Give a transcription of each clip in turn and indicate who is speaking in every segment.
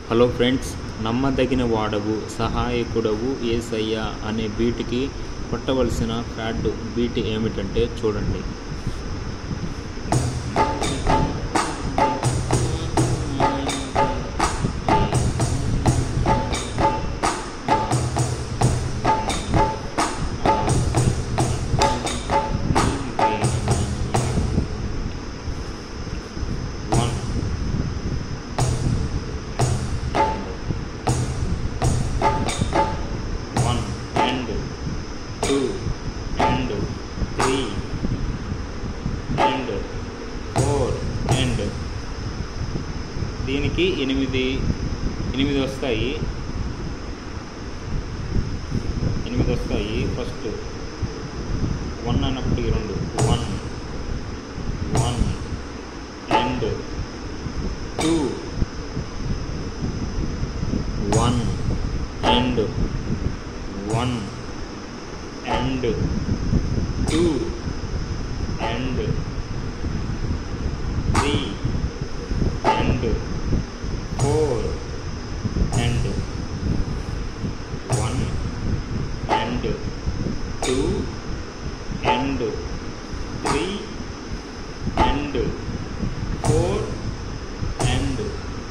Speaker 1: Hello friends నమ్మదగిన వాడవు సహాయకుడవు ఏసయ్యా అనే బీట్కి కొట్టవలసిన ప్యాడ్ బీట్ ఏమిటంటే చూడండి one one and two and three and four and దీనికి ఎనిమిది ఎనిమిది వస్తాయి ఎనిమిది వస్తాయి ఫస్ట్ వన్ అన్నప్పటికి రెండు one one and two one and one and two and three and four and one and two and three and four and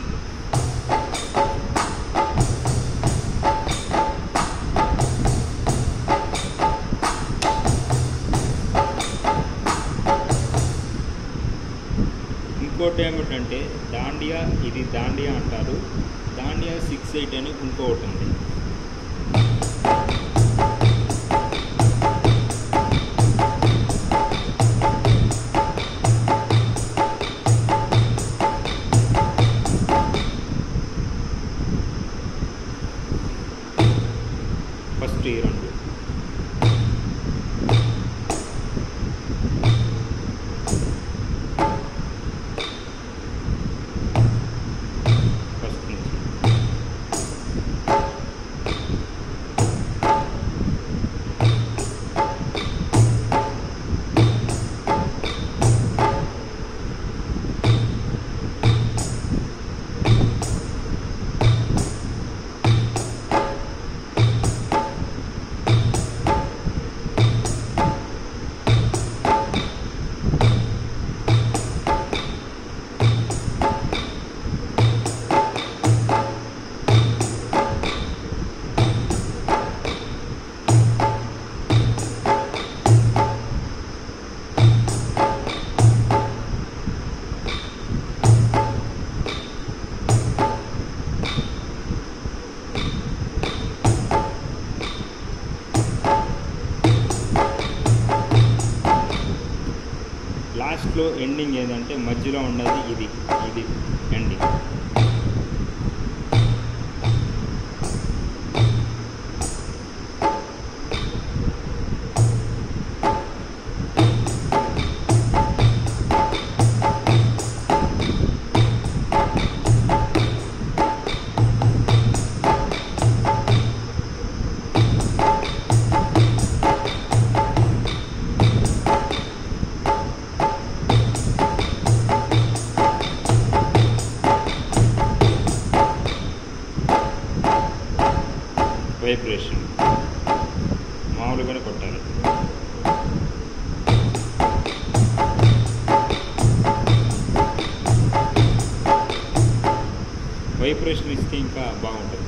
Speaker 1: ఇంకోటి ఏమిటంటే దాండియా ఇది దాండియా అంటారు దాండియా సిక్స్ ఎయిట్ అని ఇంకొకటి ఉంది ఫస్ట్ ఈ రెండు ఫస్ట్ నుంచి లాస్ట్లో ఎండింగ్ ఏదంటే మధ్యలో ఉన్నది ఇది ఇది ఎండింగ్ వైబ్రేషన్ మామూలుగానే కొట్టాలి వైబ్రేషన్ ఇస్తే ఇంకా బాగుంటుంది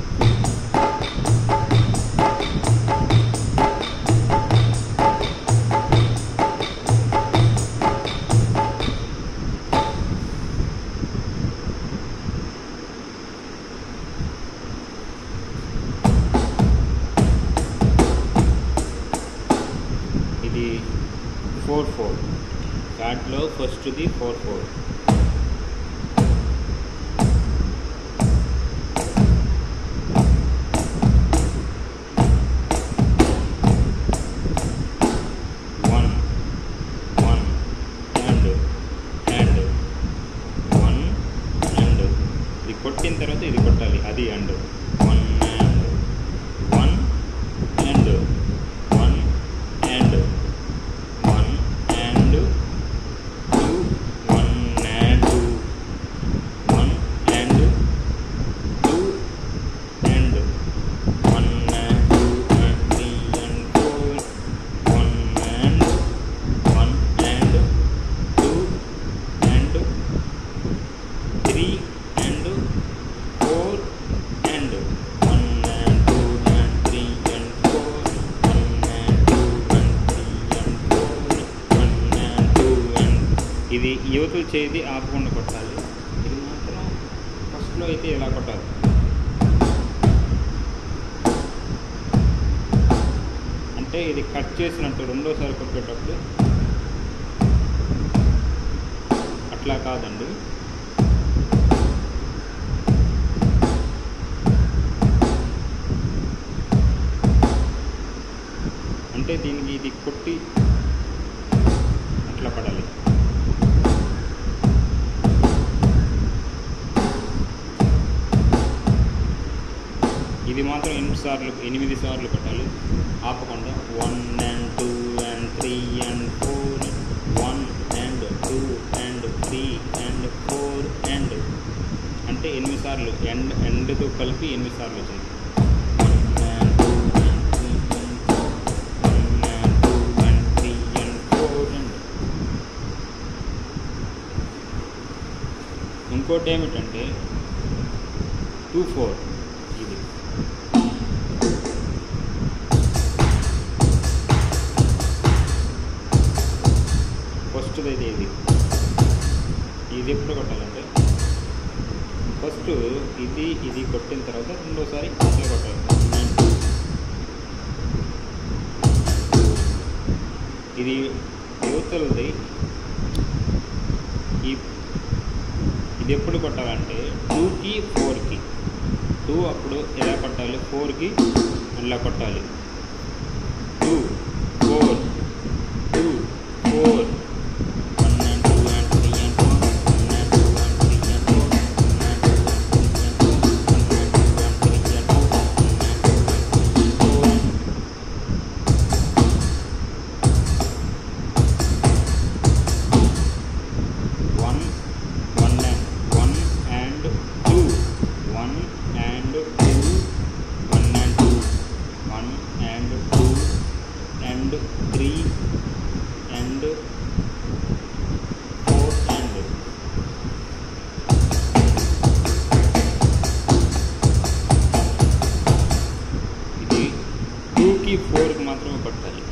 Speaker 1: ఇది ఫోర్ ఫోర్ దాంట్లో ఫస్ట్ది four four one one and and one and ఇది కొట్టిన తర్వాత ఇది కొట్టాలి అది and one and one and one and one and two one and two one and two యువతల చేతి ఆపకుండా కొట్టాలి ఇది మాత్రం ఫస్ట్లో అయితే ఇలా కొట్టాలి అంటే ఇది కట్ చేసినట్టు రెండోసారి కొట్టేటప్పుడు అట్లా కాదండి అంటే దీనికి ఇది కొట్టి అట్లా పడాలి ఇది మాత్రం ఎనిమిది సార్లు ఎనిమిది సార్లు పెట్టాలి ఆపకుండా one and two and three and four one and two and three and four and అంటే ఎనిమిది సార్లు ఎండ్ ఎండ్తో కలిపి ఎనిమిది సార్లు వచ్చింది One and two and three and four and ఇంకోటి ఏమిటంటే టూ ఫోర్ ఇది ఫస్ట్ అయితే ఇది ఇది ఎప్పుడు కొట్టాలంటే ఫస్ట్ ఇది ఇది కొట్టిన తర్వాత రెండోసారి ఇట్లా కొట్టాలి One and two. ఇది యువతలది ఈ ఇది ఎప్పుడు కొట్టాలంటే టూకి ఫోర్కి టూ అప్పుడు ఎలా కొట్టాలి ఫోర్కి అలా కొట్టాలి two four two four one and two and three and four one and two and three and four one and two and three and four one and two and three and four one and two and three and four one one and one and two one and two one and two one and two and three and four and ఇది టూకి ఫోర్కి మాత్రమే పట్టాలి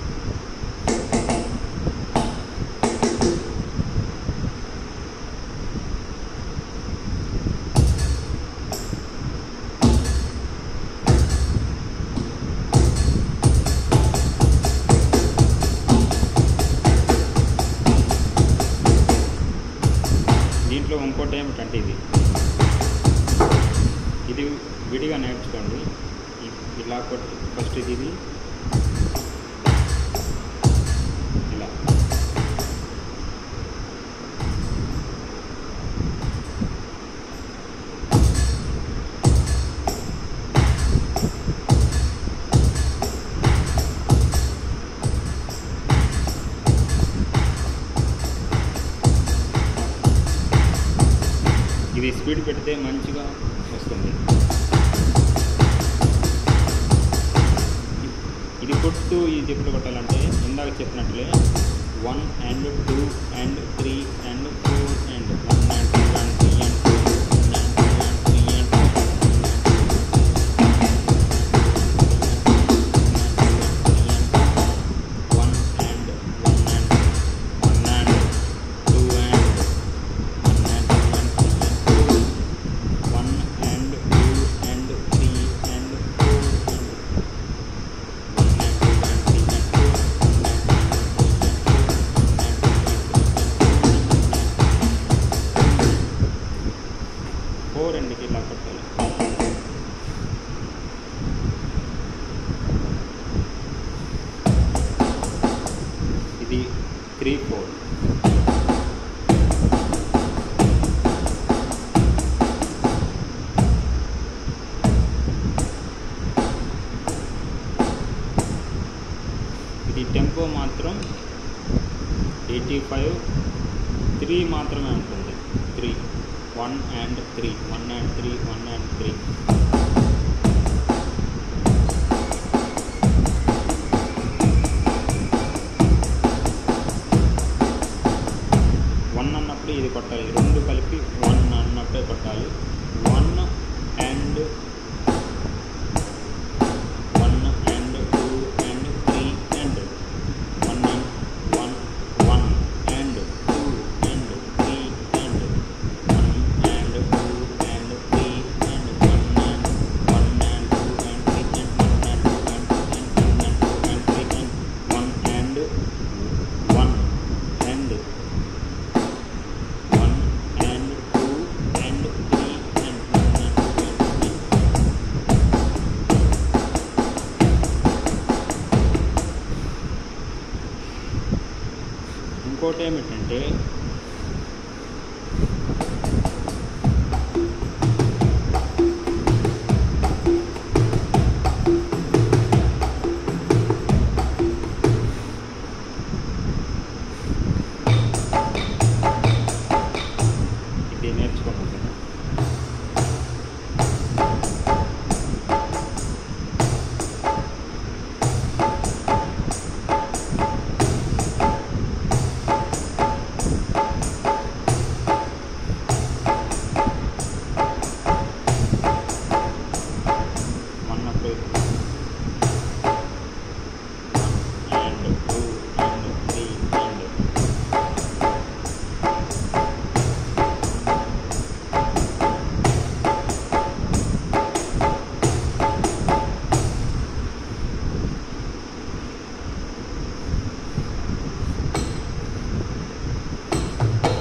Speaker 1: దీంట్లో ఇంకోటి ఏమిటంటే ఇది ఇది విడిగా నేర్చుకోండి ఇ- ఇలా కొట్టి ఫస్ట్ ఇది ఇది ఇలా ఇది స్పీడ్ పెడితే మంచిగా వస్తుంది ఇది కొట్టు ఇది ఎప్పుడు కొట్టాలంటే ఇందాక చెప్పినట్లే one and two and three and four and one and two and three and four one and two and three and one and one and one and two and one and two and three and four and one and two and three and four four ఎండ్కి ఇలా కొట్టాలి ఇది three four ఇది tempo మాత్రం eighty five three మాత్రమే ఉంటుంది three one and three one and three one and three one అన్నప్పుడు ఇది కొట్టాలి రెండు కలిపి వన్ అన్నప్పుడే కొట్టాలి one and one and two and three and one and one one and two and three ఇంకోటి ఏమిటంటే ఇది నేర్చుకోవాలి కదా వన్ అప్పుడు and two and three and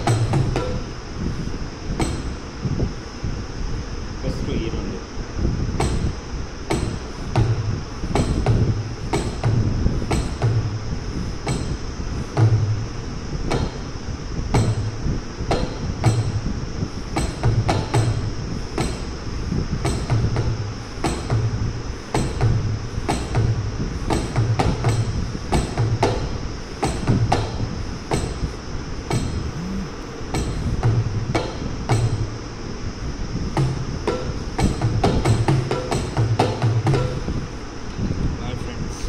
Speaker 1: first ఈ రెండు